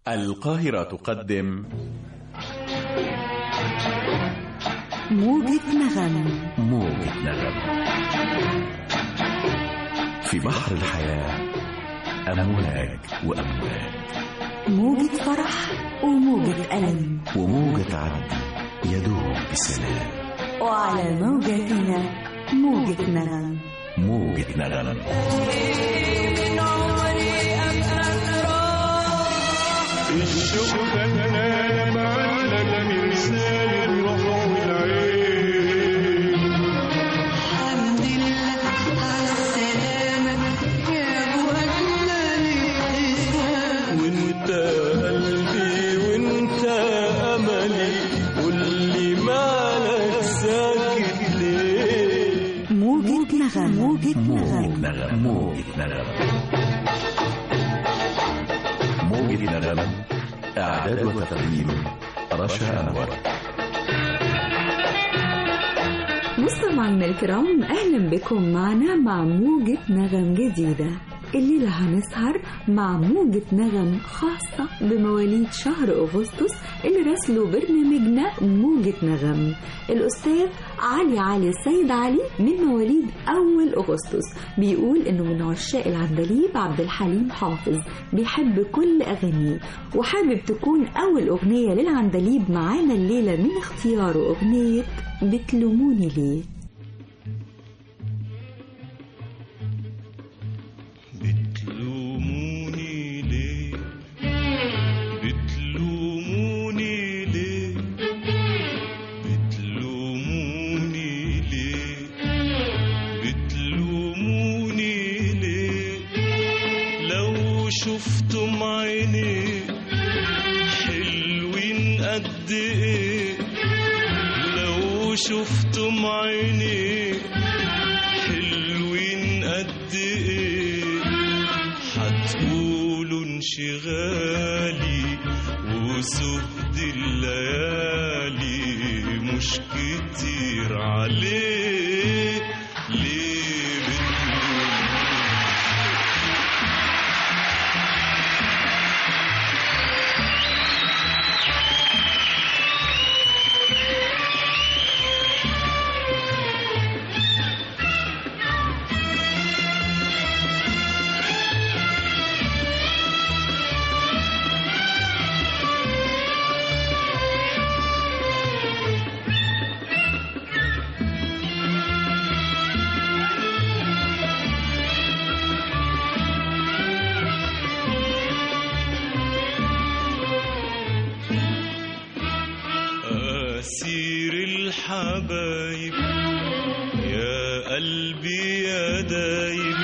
القاهرة تقدم موجة نغم موجة نغم في بحر الحياة أمواج وأمواج موجة فرح وموجة ألم وموجة عدل يدوب بسلام وعلى موجتنا موجة نغم موجة نغم الشوق فنان معلق مرسال الروح والعين الحمد لله على السلامة يا أبو أجمل ابتسام وانت قلبي وانت املي قولي مالك ساكت ليه موجة نغم موجة موجة نغم نغم موجة نغم موجة نغم إعداد وتقديم رشا أنور مستمعينا الكرام أهلا بكم معنا مع موجة نغم جديدة الليلة هنسهر مع موجة نغم خاصة بمواليد شهر أغسطس اللي راسلوا برنامجنا موجة نغم الأستاذ علي علي السيد علي من مواليد أول أغسطس بيقول إنه من عشاق العندليب عبد الحليم حافظ بيحب كل أغانيه وحابب تكون أول أغنية للعندليب معانا الليلة من اختياره أغنية بتلوموني ليه بتلوموني ليه بتلوموني ليه بتلوموني ليه بتلوموني ليه لو شفتم عيني حلوين قد ايه لو شفتم عيني حلوين قد ايه هتقولوا انشغالي وسهد الليالي مش كتير عليه ليه بتلوموني أسير الحبايب يا قلبي يا دايب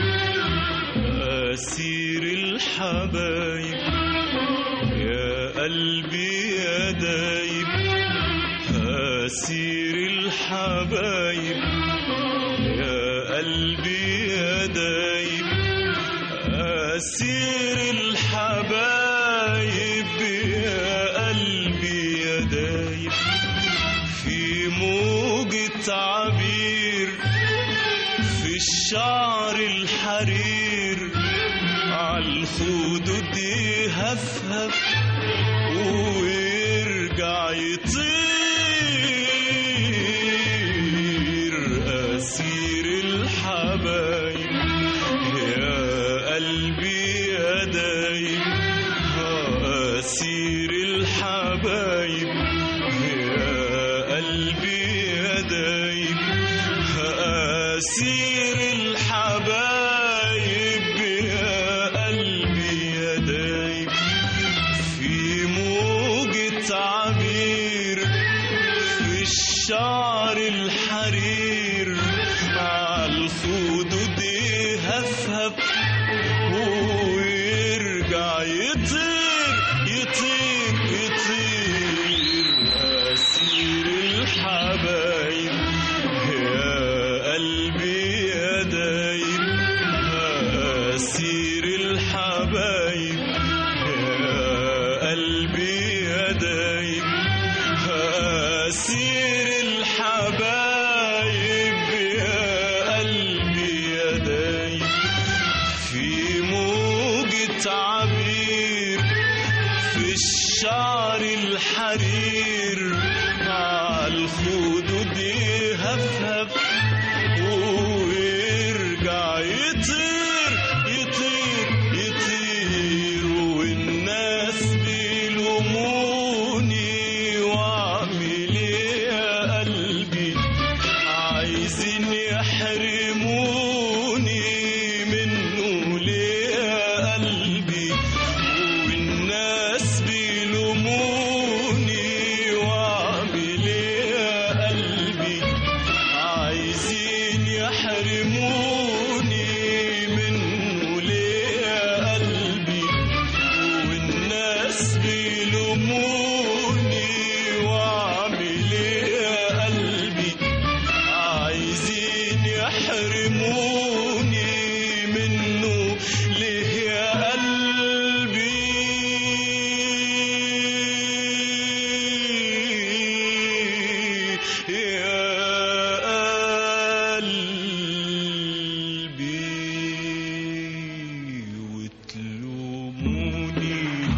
أسير الحبايب يا قلبي يا دايب أسير الحبايب يا قلبي يا دايب أسير الحبايب يا قلبي يا دايب في موجة عبير في الشعر الحرير عالخدود يهفهف ويرجع يطير أسير الحبايب يا قلبي يا دايب أسير الحبايب يا قلبي يا دايب أسير الحبايب يا قلبي يا دايب في موجة عبير في الشعر الحرير عالخدود يهفهف ويرجع يطير يطير يطير أسير الحبايب يا قلبي يا دايب أسير الحبايب يا قلبي يا دايب أسير الحبايب يا قلبي يا دايب في موجة عبير في بالشعر الحرير عالخدود يهفهف ويرجع يطير يطير يطير والناس بيلوموني واعمل ايه يا قلبي عايزين يحرموني منه ليه يا قلبي والناس بيلوموني واعمل ايه يا قلبي عايزين يحرموني منه ليه يا قلبي والناس بيلوموني واعمل ايه يا قلبي عايزين يحرموني منه ليه يا قلبي يا قلبي وتلوموني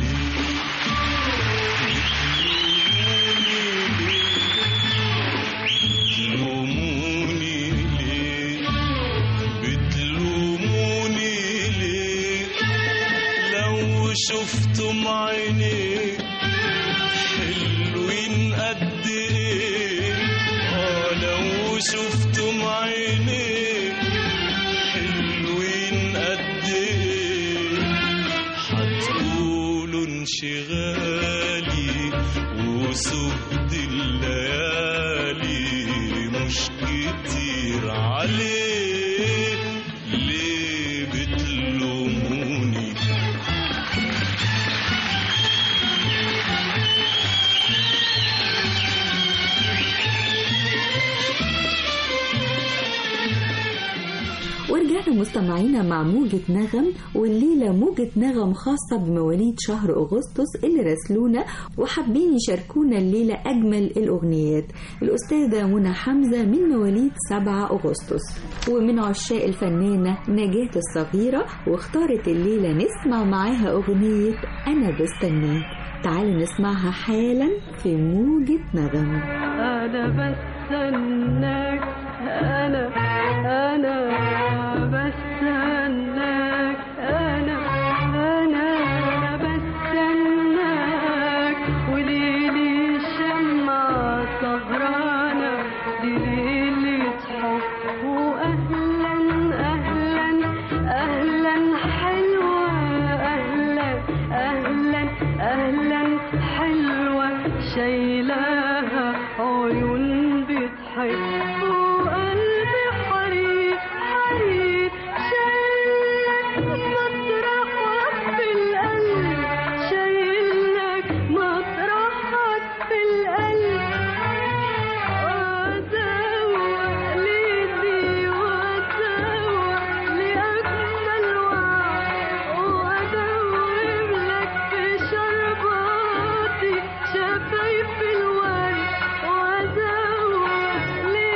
ليه بتلوموني ليه بتلوموني ليه لو شفتم عيني حلوين قد ايه اه لو شفتم عيني حلوين قد ايه هتقولوا انشغالي وسهد الليالي مش كتير عليه ليه بتلوموني ورجعنا مستمعينا مع موجة نغم والليلة موجة نغم خاصة بمواليد شهر أغسطس اللي راسلونا وحابين يشاركونا الليلة أجمل الأغنيات الأستاذة منى حمزة من مواليد 7 أغسطس ومن عشاق الفنانة نجاة الصغيرة واختارت الليلة نسمع معاها أغنية أنا بستناك تعالوا نسمعها حالا في موجة نغم أنا بستناك أنا أنا بستناك أنا أنا أنا بستناك وليلي الشمعة سهرانة دي ليلة حب وأهلا أهلا أهلا حلوة أهلا أهلا أهلا حلوة شايلاها عيون بتحب وقلبي حرير حرير شايلك مطرحك في القلب شايلك مطرحك في القلب وأدوق ليدي وأدوق لأجمل وعد وأدوب لك في شرباتي شفايف الورد وأدوق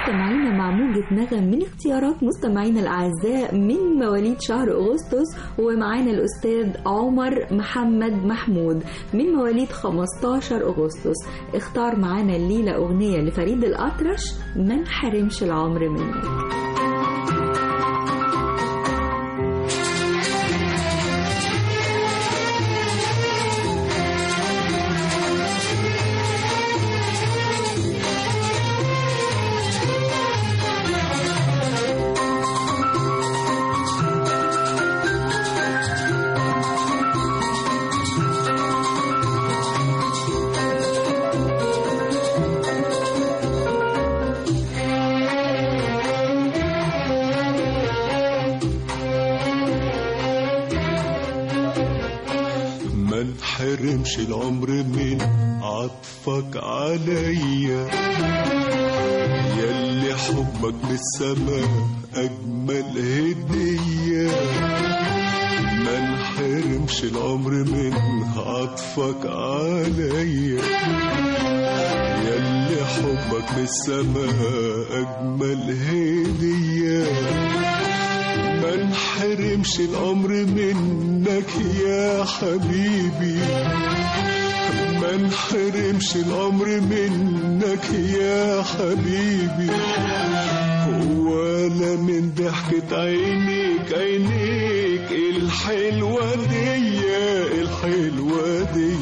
مستمعينا مع موجة نغم من اختيارات مستمعينا الأعزاء من مواليد شهر أغسطس ومعانا الأستاذ عمر محمد محمود من مواليد 15 أغسطس اختار معانا الليلة أغنية لفريد الأطرش ما انحرمش العمر منك ما انحرمش العمر من عطفك عليا ياللي حبك من السماء أجمل هدية ما انحرمش العمر من عطفك عليا ياللي حبك من السماء أجمل هدية ما انحرمش الأمر منك يا حبيبي ما انحرمش الأمر منك يا حبيبي ولا من ضحكة عينيك عينيك الحلوة دي الحلوة دي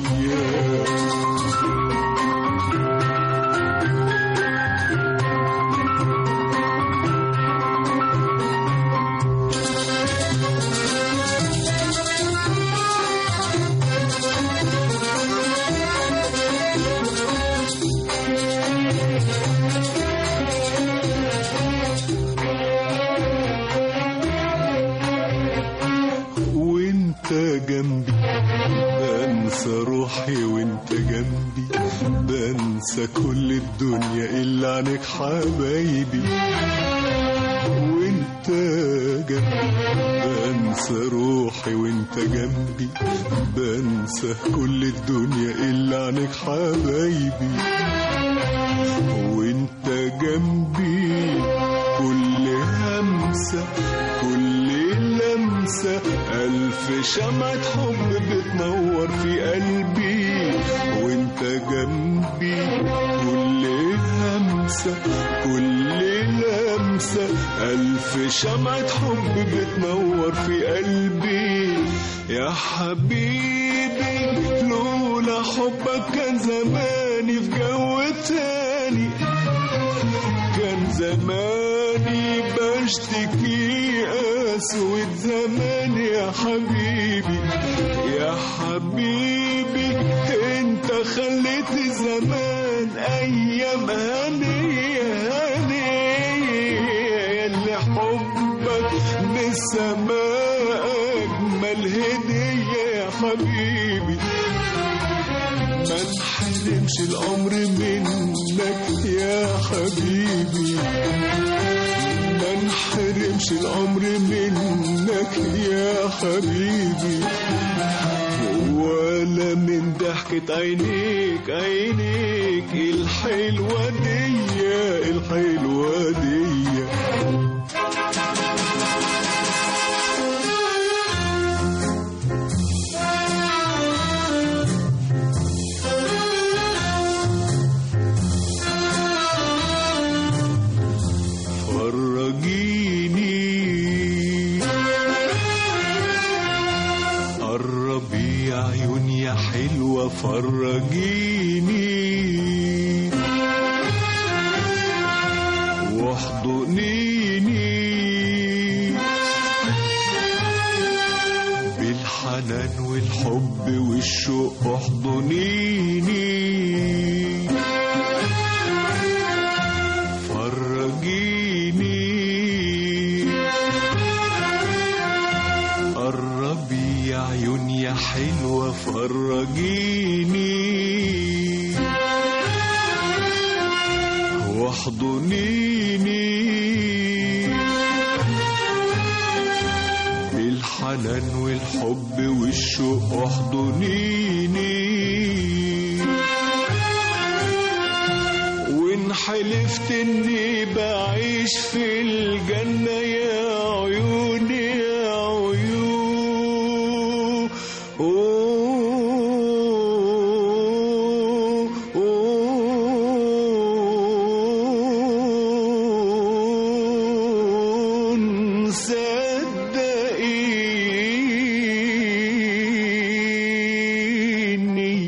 وانت جنبي بنسى روحي وانت جنبي بنسى كل الدنيا الا عنك حبايبي وانت جنبي بنسى روحي وانت جنبي بنسى كل الدنيا الا عنك حبايبي وانت جنبي كل همسة كل لمسة ألف شمعة حب بتنور في قلبي وانت جنبي كل همسة كل لمسة ألف شمعة حب بتنور في قلبي يا حبيبي لولا حبك كان زماني في جو تاني كان زماني بشتكي أسود زمان يا حبيبي يا حبيبي انت خليت زمان ايام هنية هنية اللي حبك من السماء اجمل هدية يا حبيبي ما انحرمش الامر منك يا حبيبي ما انحرمش الامر منك يا حبيبي ولا من ضحكة عينيك عينيك الحلوة دي الحلوة دي فرجيني قربي يا عيون يا حلوة فرجيني واحضنيني بالحنان والحب والشوق احضنيني فرجيني قربي يا عيون يا حلوة فرجيني واحضنيني بالحنان والحب والشوق احضنيني وان حلف عرفت اني بعيش في الجنة يا عيوني يا عيون صدقيني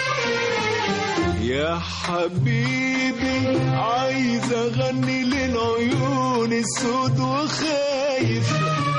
يا حبيبي عايز اغني للعيون السود وخايف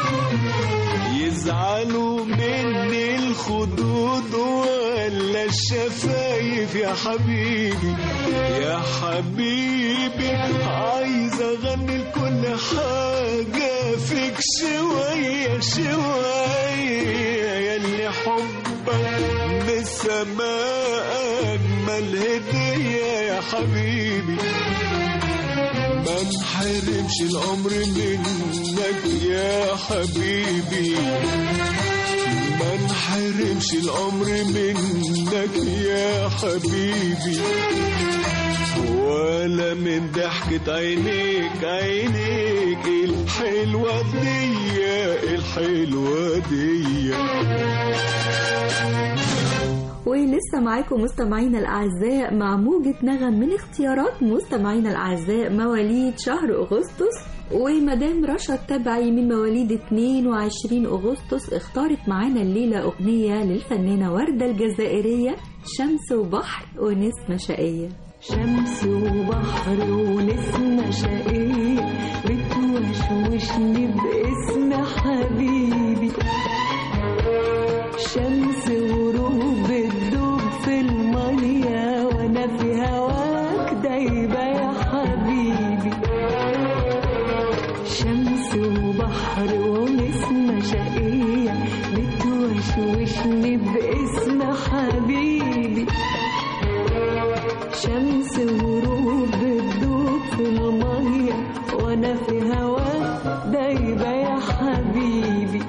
يزعلوا مني الخدود ولا الشفايف يا حبيبي يا حبيبي عايز اغني لكل حاجة فيك شوية شوية ياللي حبك بالسماء أجمل هدية يا حبيبي ما انحرمش العمر منك يا حبيبي ما انحرمش العمر منك يا حبيبي ولا من ضحكة عينيك عينيك الحلوة دي الحلوة دي ولسه معاكم مستمعينا الأعزاء مع موجة نغم من اختيارات مستمعينا الأعزاء مواليد شهر أغسطس ومدام رشا التبعي من مواليد 22 أغسطس اختارت معانا الليلة أغنية للفنانة وردة الجزائرية شمس وبحر ونسمة شقية شمس وبحر ونسمة شقية بتوشوشني باسم حبيبي شمس وروح بتدوب في المية وانا في هواك دايبة يا حبيبي شمس وبحر ونسمة شقية بتوشوشني باسم حبيبي شمس وروح بتدوب في المية وانا في هواك دايبة يا حبيبي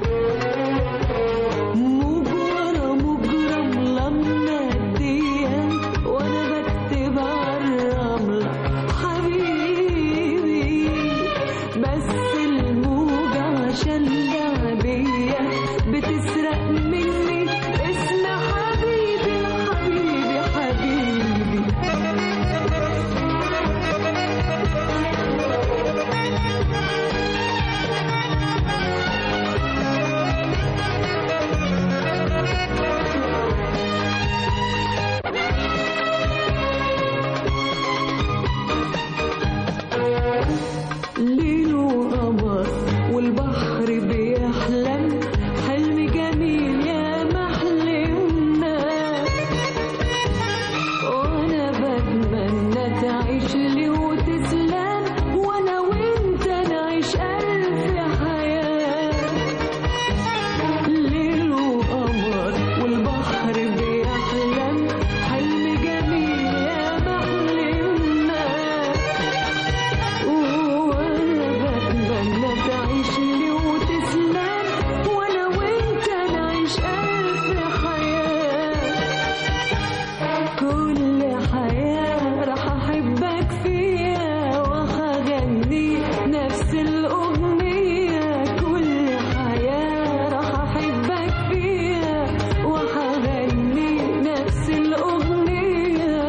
مجرى مجرى لما الدية وانا بكتب عالرملة حبيبي بس الموجة عشان لعبية بتسرق مني اسم حبيبي حبيبي حبيبي ليل وقمر والبحر بيحلم حلم جميل يا محلمنا وانا بتمنى تعيش لي وتسلم وانا وانت نعيش الف حياه ليل وقمر والبحر بيحلم حلم جميل يا محلمنا وانا بتمنى تعيش لي وتسلم وانا وانت نعيش الف حياه كل حياه راح احبك فيها وهغني نفس الاغنيه كل حياه راح احبك فيها وهغني نفس الاغنيه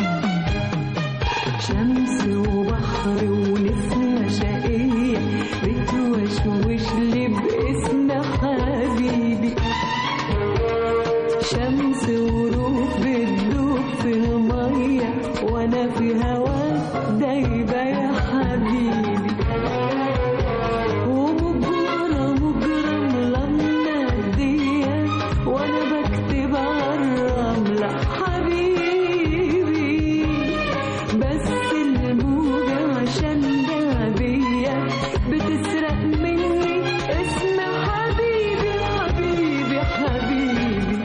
شمس وبحر ونسمة شقية بتوشوش لي باسم حبيبي شمس وروح بتدوب في المية وانا في هواك دايبة يا حبيبي ومجرى مجرم لما الدية وانا بكتب عالرملة حبيبي بس الموجة عشان لعبية بتسرق مني اسم حبيبي حبيبي حبيبي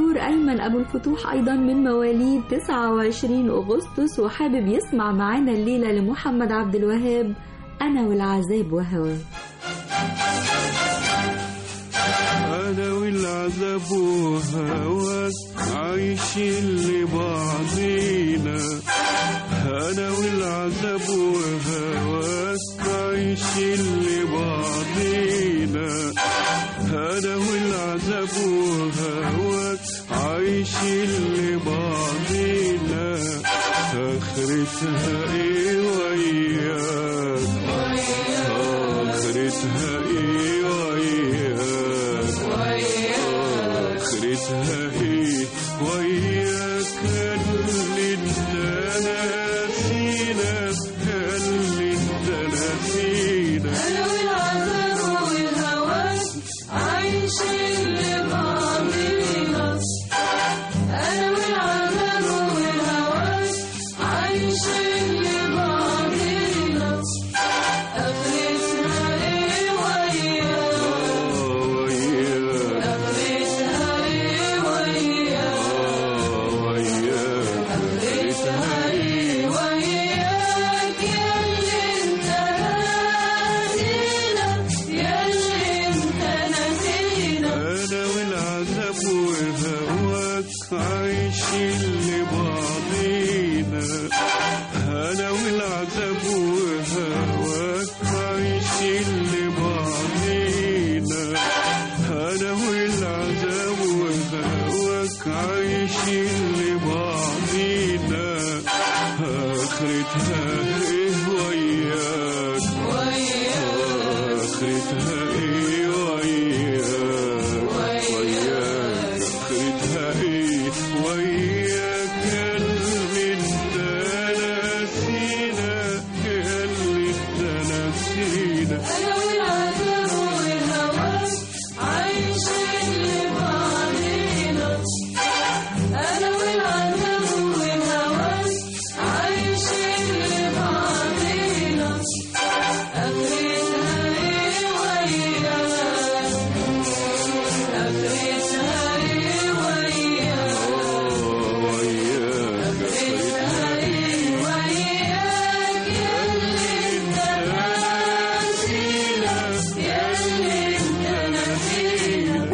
الدكتور أيمن أبو الفتوح أيضا من مواليد 29 أغسطس وحابب يسمع معانا الليلة لمحمد عبد الوهاب أنا والعذاب وهواه أنا والعذاب وهواك عايشين لبعضينا أنا والعذاب وهواك عايشين لبعضينا أنا والعذاب وهواك عايشين لبعضينا آخرتها إيه وياك آخرتها إيه وياك آخرتها إيه وياك اللي انت ناسينا اللي انت ناسينا أنا والعذاب والهوان عايشين لبعضينا أنا والعذاب والهوان عايشين لبعضينا آخرتها إيه وياك آه وياك آخرتها إيه وياك آه وياك آخرتها إيه وياك ياللي أنت ناسينا ياللي أنت ناسينا أنا والعذاب وهواك عايشين لبعضينا أنا والعذاب وهواك عايشين لبعضينا أنا والعذاب وهواك عايشين لبعضينا آخرتها إيه وياك آخرتها إيه وياك وياك آخرتها إيه وياك اللي انت ناسينا اللي انت ناسينا أنا والعذاب والهوان عايشين لبعضينا أنا والعذاب والهوان عايشين لبعضينا آخرتها إيه وياك آخرتها إيه وياك وياك آخرتها إيه وياك ياللي أنت ناسينا ياللي أنت ناسينا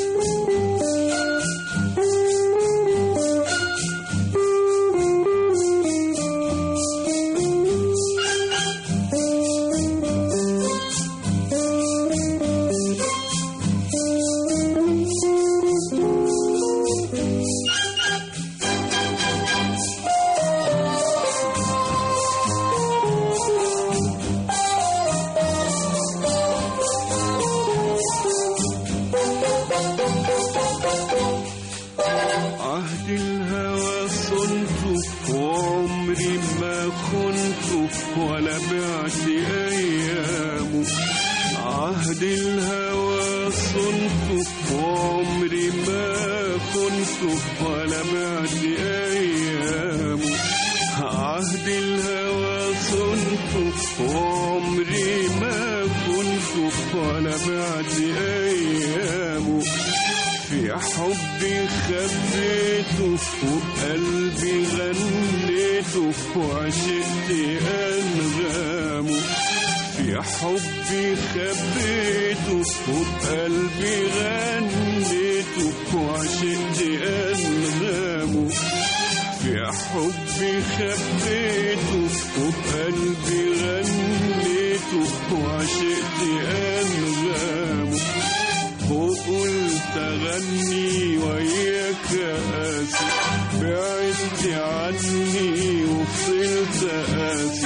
عهد الهوى صنته وعمري ما خنته ولا بعت أيامه عهد الهوى صنته وعمري ما خنته ولا بعت أيامه عهد الهوى صنته وعمري ما كنت ولا بعت أيامه في حبي خبيته وقلبي غنيته وعشقت أنغامه في حبي خبيته وقلبي غنيته وعشقت أنغامه في حبي خبيته وقلبي غنيته وعشقت أنغامه وقلت أغني وياك قاسي بعدت عني وفضلت قاسي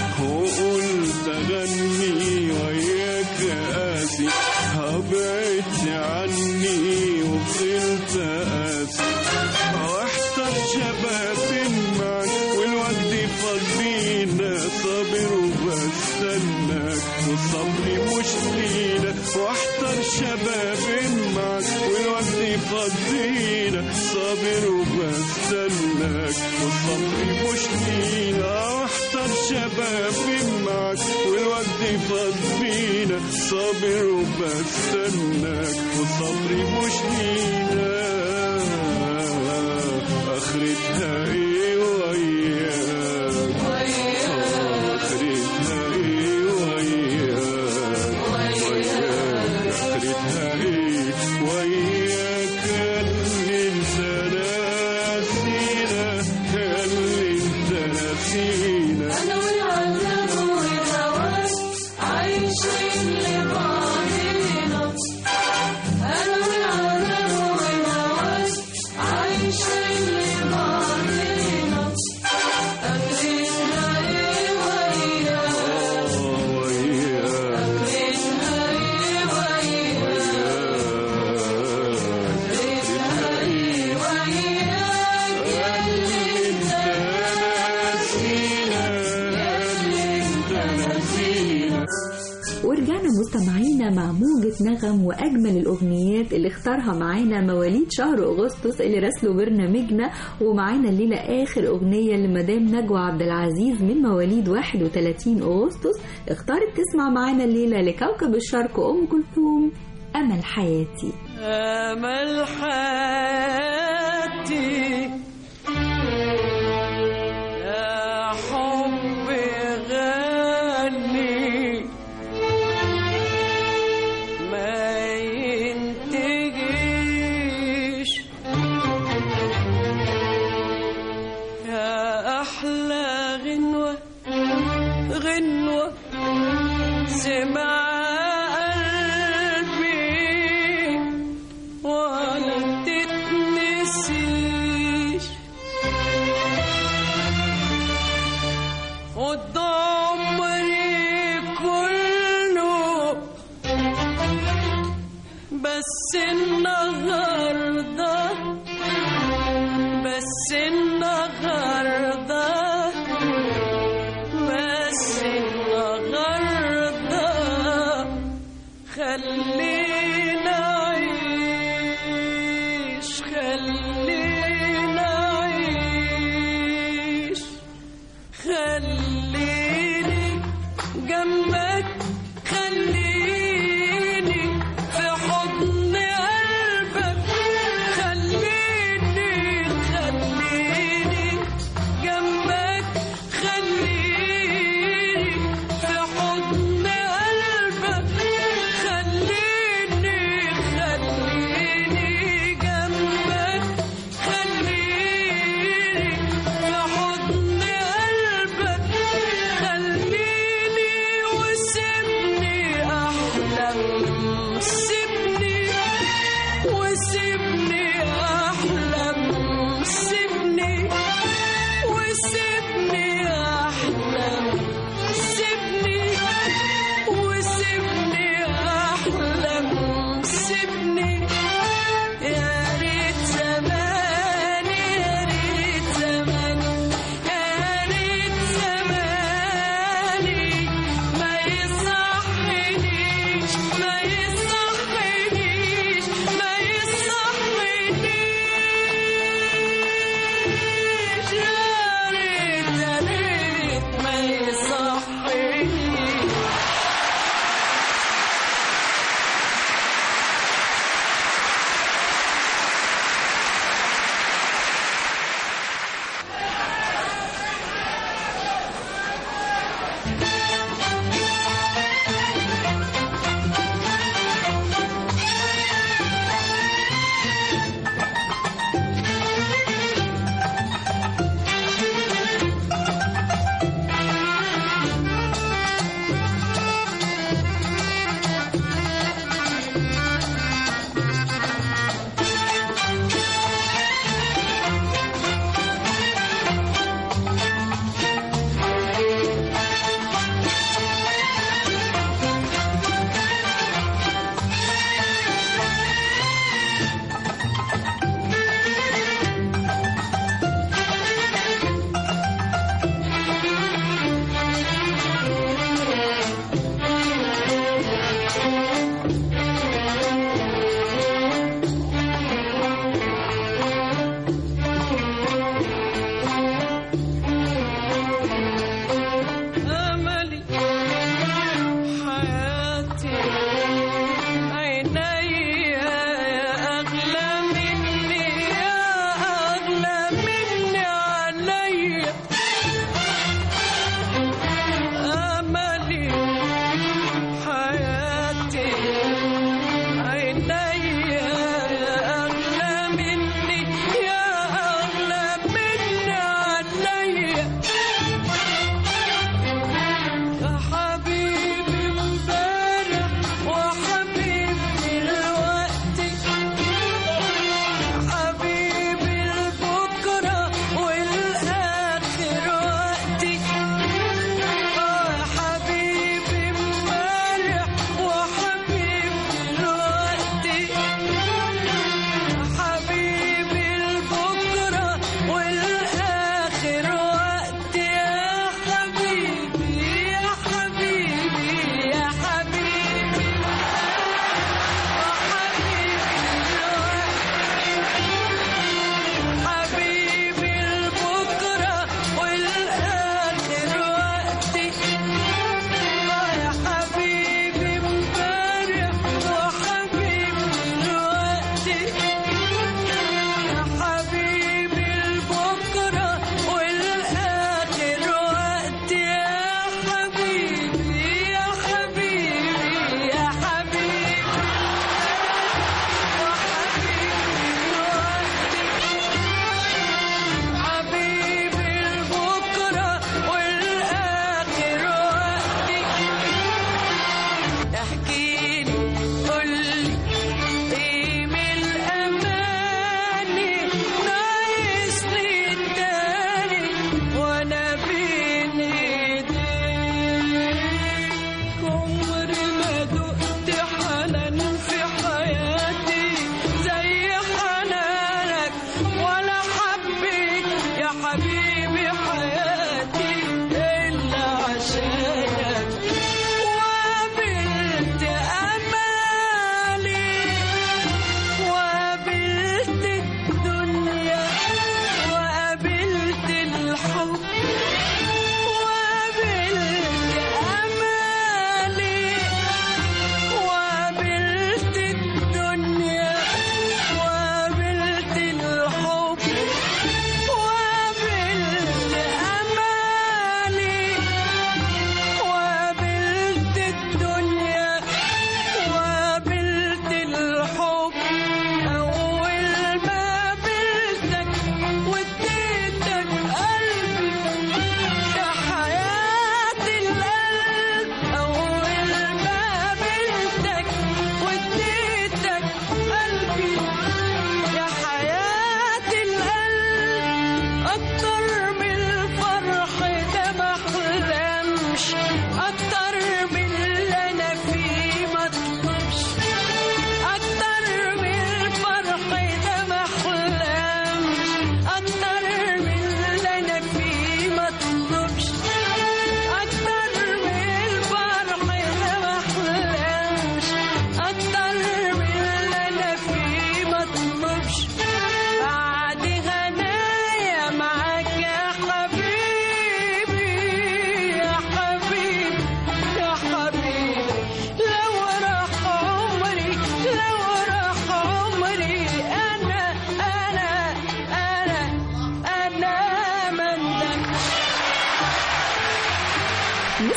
وقلت أغني وياك قاسي بعدت عني وفضلت قاسي واحتر شباب معك والوقت فضينا صابر وبستناك وصبري مش لينا واحتر شباب معك والوقت فضينا صابر وبستناك وصبري مش لينا واحتر شباب معك والوقت فضينا صابر وبستناك وصبري مش لينا الليلة مع موجة نغم وأجمل الأغنيات اللي اختارها معانا مواليد شهر أغسطس اللي راسلوا برنامجنا ومعانا الليلة آخر أغنية لمدام نجوى عبد العزيز من مواليد 31 أغسطس اختارت تسمع معانا الليلة لكوكب الشرق أم كلثوم أمل حياتي أمل حياتي يا حب غالي ما ينتهيش يا أحلى غنوة غنوة سمع قلبي ولا تتنسي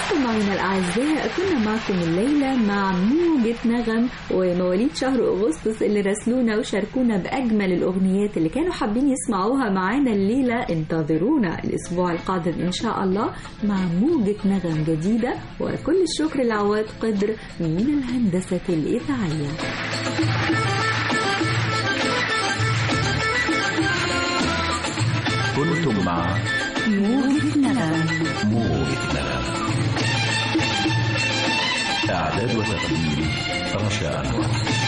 مستمعينا الأعزاء كنا معكم الليلة مع موجة نغم ومواليد شهر أغسطس اللي راسلونا وشاركونا بأجمل الأغنيات اللي كانوا حابين يسمعوها معانا الليلة انتظرونا الأسبوع القادم إن شاء الله مع موجة نغم جديدة وكل الشكر لعواد قدر من الهندسة الإذاعية كنتم مع موجة نغم موجة نغم إعداد وتقديم رشا أنور